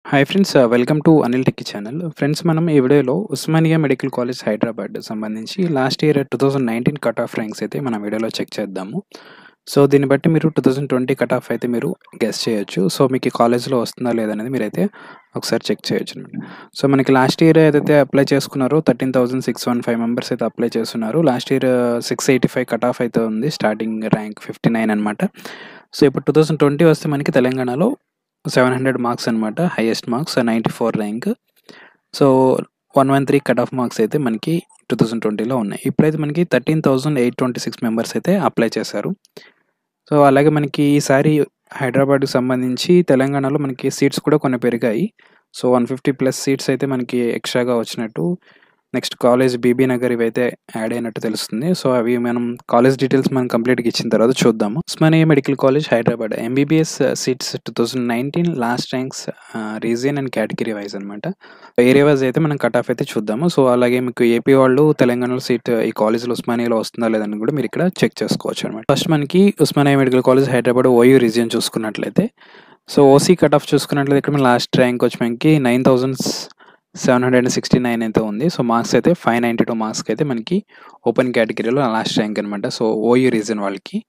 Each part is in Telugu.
hi friends welcome to Anil techie channel friends మనం ఈ వీడియోలో ఉస్మానియా మెడికల్ కాలేజ్ హైదరాబాద్ సంబంధించి last year two thousand nineteen cut off ranks అయితే మనం వీడియోలో చెక్ చేద్దాము సో దీన్ని బట్టి మీరు two thousand twenty cut off అయితే మీరు గెస్ చేయొచ్చు సో మీకు ఈ కాలేజ్లో వస్తుందా లేదనేది మీరైతే ఒకసారి చెక్ చేయొచ్చు అనమాట సో మనకి లాస్ట్ ఇయర్ ఏదైతే అప్లై చేసుకున్నారో thirteen thousand six one five members అయితే అప్లై చేస్తున్నారు last year six eighty five cut off అయితే ఉంది స్టార్టింగ్ ర్యాంక్ ఫిఫ్టీ నైన్ అనమాట సో ఇప్పుడు టూ థౌజండ్ ట్వంటీ వస్తే మనకి తెలంగాణలో సెవెన్ హండ్రెడ్ మార్క్స్ అనమాట highest marks ninety four rank so one one three cut off marks అయితే మనకి టూ థౌజండ్ ట్వంటీలో ఉన్నాయి ఇప్పుడైతే మనకి thirteen thousand eight twenty six members అయితే అప్లై చేశారు సో అలాగే మనకి ఈసారి హైదరాబాద్కి సంబంధించి తెలంగాణలో మనకి సీట్స్ కూడా కొన్ని పెరిగాయి so one fifty plus seats అయితే మనకి ఎక్స్ట్రాగా వచ్చినట్టు నెక్స్ట్ కాలేజ్ బీబీ నగర్ ఇవైతే యాడ్ అయినట్టు తెలుస్తుంది సో అవి మనం కాలేజ్ డీటెయిల్స్ మనం కంప్లీట్గా ఇచ్చిన తర్వాత చూద్దాము Osmania medical college Hyderabad MBBS seats two thousand nineteen last ranks region and category wise అనమాట ఏరియా వైజ్ అయితే మనం కట్ ఆఫ్ అయితే చూద్దాము సో అలాగే మీకు ఏపీ వాళ్ళు తెలంగాణలో సీట్ ఈ కాలేజ్లో ఉస్మానియాలో వస్తుందా లేదని కూడా మీరు ఇక్కడ చెక్ చేసుకోవచ్చు అనమాట ఫస్ట్ మనకి Osmania medical college Hyderabad OU region చూసుకున్నట్లయితే సో ఓసీ కట్ ఆఫ్ చూసుకున్నట్లయితే ఇక్కడ లాస్ట్ ర్యాంక్ వచ్చి మనకి nine thousand seven hundred and sixty nine అయితే ఉంది సో మార్క్స్ అయితే ఫైవ్ నైంటీ టూ మార్క్స్కి అయితే మనకి ఓపెన్ కేటగిరీలో లాస్ట్ ర్యాంక్ అనమాట సో ఓయూ రీజన్ వాళ్ళకి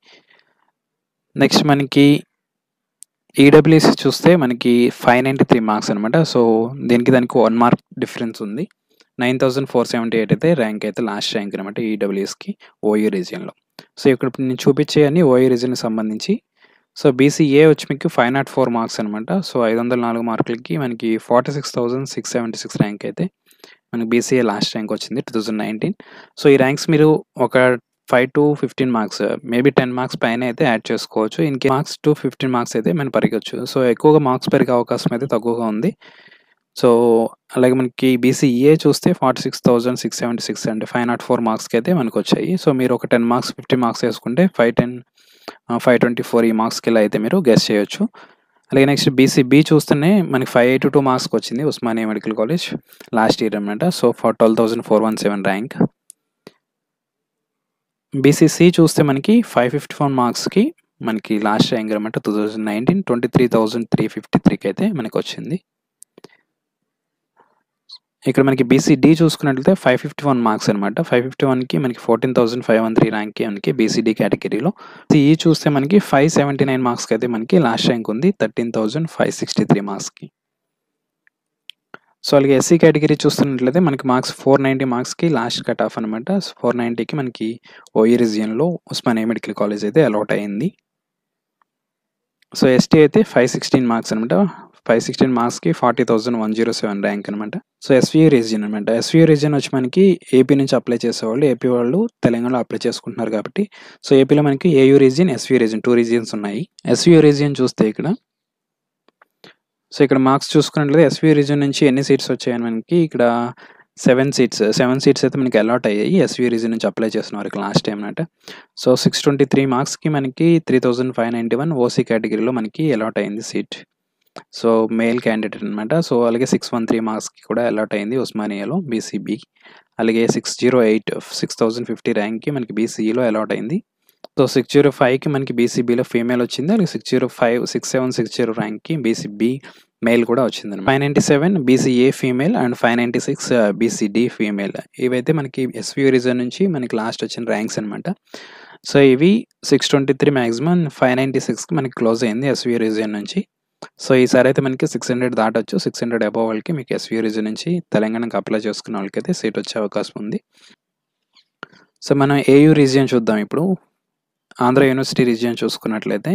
నెక్స్ట్ మనకి ఈడబ్ల్యూఎస్ చూస్తే మనకి ఫైవ్ నైంటీ త్రీ మార్క్స్ అనమాట సో దీనికి దానికి వన్ మార్క్ డిఫరెన్స్ ఉంది nine thousand four seventy eight అయితే ర్యాంక్ అయితే లాస్ట్ ర్యాంక్ అనమాట ఈడబ్ల్యూఎస్కి ఓయూ రీజియన్లో సో ఇక్కడ నేను చూపించే అన్ని ఓయూ రీజియన్కి సంబంధించి సో బీసీఏ వచ్చి మీకు ఫైవ్ నాట్ ఫోర్ మార్క్స్ అనమాట సో ఐదు వందల నాలుగు మార్కులకి మనకి forty six thousand six seventy six rank అయితే మనకి బీసీఏ లాస్ట్ ర్యాంక్ వచ్చింది టూ థౌజండ్ నైన్టీన్ సో ఈ ర్యాంక్స్ మీరు ఒక five to fifteen marks maybe ten marks పైన అయితే యాడ్ చేసుకోవచ్చు ఇన్కే మార్క్స్ టు ఫిఫ్టీన్ మార్క్స్ అయితే మనం పెరగచ్చు సో ఎక్కువగా మార్క్స్ పెరిగే అవకాశం అయితే తక్కువగా ఉంది సో అలాగే మనకి బీసీఏ చూస్తే forty six thousand six seventy six అంటే ఫైవ్ నాట్ ఫోర్ మార్క్స్కి అయితే మనకు వచ్చాయి సో మీరు ఒక టెన్ మార్క్స్ ఫిఫ్టీ మార్క్స్ వేసుకుంటే five ten five twenty four ఈ మార్క్స్కి ఇలా అయితే మీరు గెస్ చేయొచ్చు అలాగే నెక్స్ట్ బీసీబీ చూస్తేనే మనకి ఫైవ్ ఎయిటీ టూ మార్క్స్కి వచ్చింది Osmania medical college last year అనమాట so for twelve thousand four one seven rank BCC చూస్తే మనకి ఫైవ్ ఫిఫ్టీ ఫోర్ మార్క్స్కి మనకి లాస్ట్ ర్యాంక్ అనమాట two thousand nineteen twenty three thousand three fifty త్రీకి అయితే మనకి వచ్చింది ఇక్కడ మనకి బీసీడీ చూసుకున్నట్లయితే ఫైవ్ ఫిఫ్టీ వన్ మార్క్స్ అనమాట ఫైవ్ ఫిఫ్టీ వన్కి మనకి fourteen thousand five one three ర్యాంక్కి మనకి బీసీడీ కేటగిరీలో ఈ చూస్తే మనకి ఫైవ్ సెవెంటీ నైన్ మార్క్స్కి అయితే మనకి లాస్ట్ ర్యాంక్ ఉంది thirteen thousand five sixty three మార్క్స్కి సో అలాగే ఎస్సీ కేటగిరీ చూస్తున్నట్లయితే మనకి మార్క్స్ ఫోర్ నైంటీ మార్క్స్కి లాస్ట్ కట్ ఆఫ్ అనమాట ఫోర్ నైంటీకి మనకి ఓఈ రీజియన్లో ఉస్మానియా మెడికల్ కాలేజ్ అయితే అలాట్ అయింది సో ఎస్టీ అయితే ఫైవ్ సిక్స్టీన్ మార్క్స్ అనమాట ఫైవ్ సిక్స్టీన్ మార్క్స్కి forty thousand one zero seven rank అనమాట సో ఎస్వీ రీజియన్ అనమాట ఎస్వీ రీజియన్ వచ్చి మనకి ఏపీ నుంచి అప్లై చేసేవాళ్ళు ఏపీ వాళ్ళు తెలంగాణలో అప్లై చేసుకుంటున్నారు కాబట్టి సో ఏపీలో మనకి AU region SV region two regions ఉన్నాయి ఎస్వీ రీజియన్ చూస్తే ఇక్కడ సో ఇక్కడ మార్క్స్ చూసుకున్నట్లయితే ఎస్వీ రీజియన్ నుంచి ఎన్ని సీట్స్ వచ్చాయని మనకి ఇక్కడ సెవెన్ సీట్స్ సెవెన్ సీట్స్ అయితే మనకి అలాట్ అయ్యాయి ఎస్వీ రీజన్ నుంచి అప్లై చేసిన వారికి లాస్ట్ టైం అనమాట సో సిక్స్ ట్వంటీ త్రీ మార్క్స్కి మనకి three thousand five ninety one OC కేటగిరీలో మనకి అలాట్ అయింది సీట్ సో మేల్ క్యాండిడేట్ అనమాట సో అలాగే సిక్స్ వన్ త్రీ మార్క్స్కి కూడా అలాట్ అయింది ఉస్మానియాలో బీసీబీ అలాగే six zero eight six thousand fifty ర్యాంక్కి మనకి బీసీఈలో అలాట్ అయింది సో సిక్స్ జీరో ఫైవ్కి మనకి బీసీబీలో ఫీమేల్ వచ్చింది అలాగే six zero five six seven six zero ర్యాంక్కి బీసీబీ మేల్ కూడా వచ్చింది five ninety seven BCA female and five ninety six BCD female ఇవైతే మనకి ఎస్వీ రీజన్ నుంచి మనకి లాస్ట్ వచ్చిన ర్యాంక్స్ అనమాట సో ఇవి six twenty three maximum five ninety సిక్స్కి మనకి క్లోజ్ అయింది ఎస్వీ రీజన్ నుంచి సో ఈసారి అయితే మనకి సిక్స్ హండ్రెడ్ దాటొచ్చు సిక్స్ హండ్రెడ్ అబవ్ వాళ్ళకి మీకు ఎస్వీ రీజన్ నుంచి తెలంగాణకి అప్లై చేసుకున్న వాళ్ళకైతే సీట్ వచ్చే అవకాశం ఉంది సో మనం ఏయూ రీజియన్ చూద్దాం ఇప్పుడు ఆంధ్ర యూనివర్సిటీ రీజియన్ చూసుకున్నట్లయితే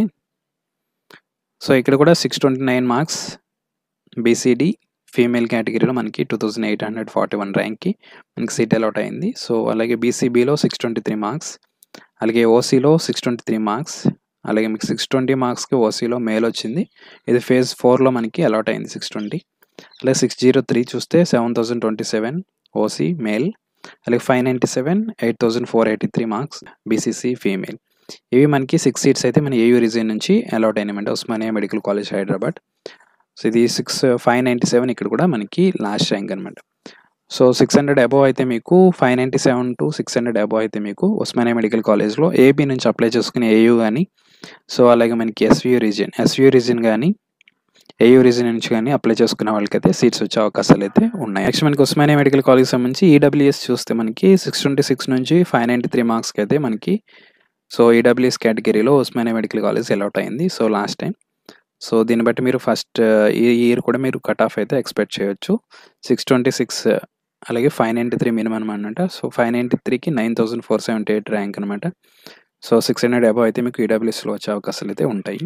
సో ఇక్కడ కూడా six twenty nine marks BCD female కేటగిరీలో మనకి two thousand eight hundred forty one ర్యాంక్కి మనకి సీట్ అలాట్ అయింది సో అలాగే బీసీబీలో సిక్స్ ట్వంటీ త్రీ మార్క్స్ అలాగే ఓసీలో సిక్స్ ట్వంటీ త్రీ మార్క్స్ అలాగే మీకు సిక్స్ ట్వంటీ మార్క్స్కి ఓసీలో మేల్ వచ్చింది ఇది ఫేజ్ ఫోర్లో మనకి అలాట్ అయింది సిక్స్ ట్వంటీ అలాగే సిక్స్ జీరో త్రీ చూస్తే seven thousand twenty seven OC male అలాగే five ninety seven eight thousand four eighty three marks BCC female ఇవి మనకి సిక్స్ సీట్స్ అయితే మన ఏయూ రీజియన్ నుంచి అలాట్ అయినాయంటే Osmania medical college Hyderabad so ఇది సిక్స్ ఫైవ్ నైంటీ సెవెన్ ఇక్కడ కూడా మనకి లాస్ట్ ర్యాంక్ అనమాట సో సిక్స్ హండ్రెడ్ అబవ్ అయితే మీకు five ninety seven to six hundred above అయితే మీకు ఉస్మానియా మెడికల్ కాలేజ్లో ఏబీ నుంచి అప్లై చేసుకునే ఏయూ కానీ సో అలాగే మనకి ఎస్వియూ రీజియన్ ఎస్వియూ రీజియన్ కానీ ఏయూ రీజన్ నుంచి కానీ అప్లై చేసుకున్న వాళ్ళకైతే సీట్స్ వచ్చే అవకాశాలు అయితే ఉన్నాయి నెక్స్ట్ మనకి ఉస్మానియా మెడికల్ కాలేజ్ సంబంధించి ఈడబ్ల్యూఎస్ చూస్తే మనకి సిక్స్ ట్వంటీ సిక్స్ నుంచి ఫైవ్ నైంటీ త్రీ మార్క్స్కి అయితే మనకి సో ఈడబ్ల్యూఎస్ కేటగిరీలో ఉస్మానియా మెడికల్ కాలేజ్ అలౌట్ అయింది సో లాస్ట్ టైం సో దీన్ని బట్టి మీరు ఫస్ట్ ఈ ఇయర్ కూడా మీరు కట్ ఆఫ్ అయితే ఎక్స్పెక్ట్ చేయొచ్చు సిక్స్ ట్వంటీ సిక్స్ అలాగే ఫైవ్ నైంటీ త్రీ మినిమం అనమాట సో ఫైవ్ నైంటీ త్రీకి nine thousand four seventy eight rank అనమాట సో సిక్స్ హండ్రెడ్ అబవ్ అయితే మీకు ఈడబ్ల్యూఎస్లో వచ్చే అవకాశాలు అయితే ఉంటాయి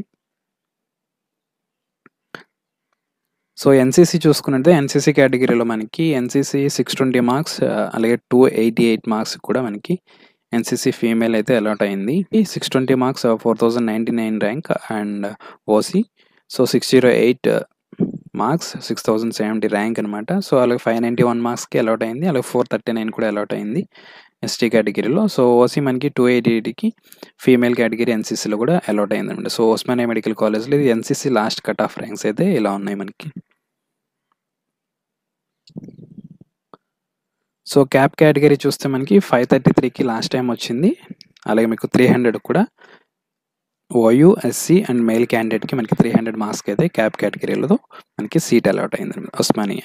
సో ఎన్సీసీ చూసుకున్నట్టే ఎన్సీసీ కేటగిరీలో మనకి ఎన్సీసీ సిక్స్ ట్వంటీ మార్క్స్ అలాగే టూ ఎయిటీ ఎయిట్ మార్క్స్ కూడా మనకి ఎన్సీసీ ఫీమేల్ అయితే అలాట్ అయింది six twenty marks four thousand ninety nine rank and OC so six zero eight marks six thousand seventy rank అనమాట సో అలాగే ఫైవ్ నైంటీ వన్ మార్క్స్కి అలాట్ అయింది అలాగే ఫోర్ థర్టీ నైన్ కూడా అలాట్ అయింది ఎస్టీ కేటగిరీలో సో ఓసీ మనకి టూ ఎయిటీ ఎయిట్కి ఫీమేల్ కేటగిరీ ఎన్సీసీలో కూడా అలాట్ అయింది అనమాట సో ఉస్మానియా మెడికల్ కాలేజ్లో ఇది NCC last cut off ranks అయితే ఇలా ఉన్నాయి మనకి సో క్యాప్ కేటగిరీ చూస్తే మనకి ఫైవ్ థర్టీ త్రీకి లాస్ట్ టైం వచ్చింది అలాగే మీకు త్రీ హండ్రెడ్ కూడా ఓయూ ఎస్సీ అండ్ మెయిల్ క్యాండిడేట్కి మనకి త్రీ హండ్రెడ్ మార్క్స్కి అయితే క్యాప్ కేటగిరీలో మనకి సీట్ అలాట్ అయింది ఉస్మానియా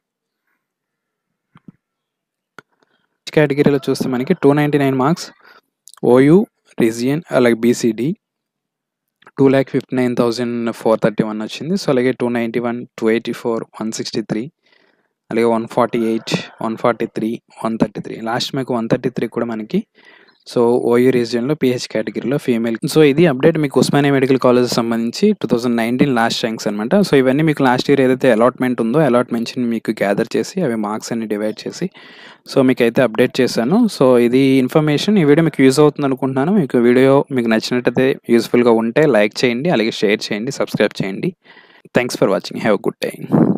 కేటగిరీలో చూస్తే మనకి two ninety nine marks OU region అలాగే BCD two lakh fifty nine thousand four thirty one వచ్చింది సో అలాగే two ninety one two eighty four one sixty three అలాగే one forty eight one forty three one thirty three last మీకు వన్ థర్టీ త్రీ కూడా మనకి సో ఓయూ రీజియన్లో పిహెచ్ కేటగిరీలో ఫీమేల్ సో ఇది అప్డేట్ మీకు ఉస్మానియా మెడికల్ కాలేజ్ సంబంధించి two thousand nineteen last ranks అనమాట సో ఇవన్నీ మీకు లాస్ట్ ఇయర్ ఏదైతే అలాట్మెంట్ ఉందో అలాట్మెంట్స్ మీకు గ్యాదర్ చేసి అవి మార్క్స్ అన్ని డివైడ్ చేసి సో మీకు అయితే అప్డేట్ చేశాను సో ఇది ఇన్ఫర్మేషన్ ఈ వీడియో మీకు యూజ్ అవుతుంది అనుకుంటున్నాను మీకు వీడియో మీకు నచ్చినట్టయితే యూస్ఫుల్గా ఉంటే లైక్ చేయండి అలాగే షేర్ చేయండి సబ్స్క్రైబ్ చేయండి thanks for watching have good day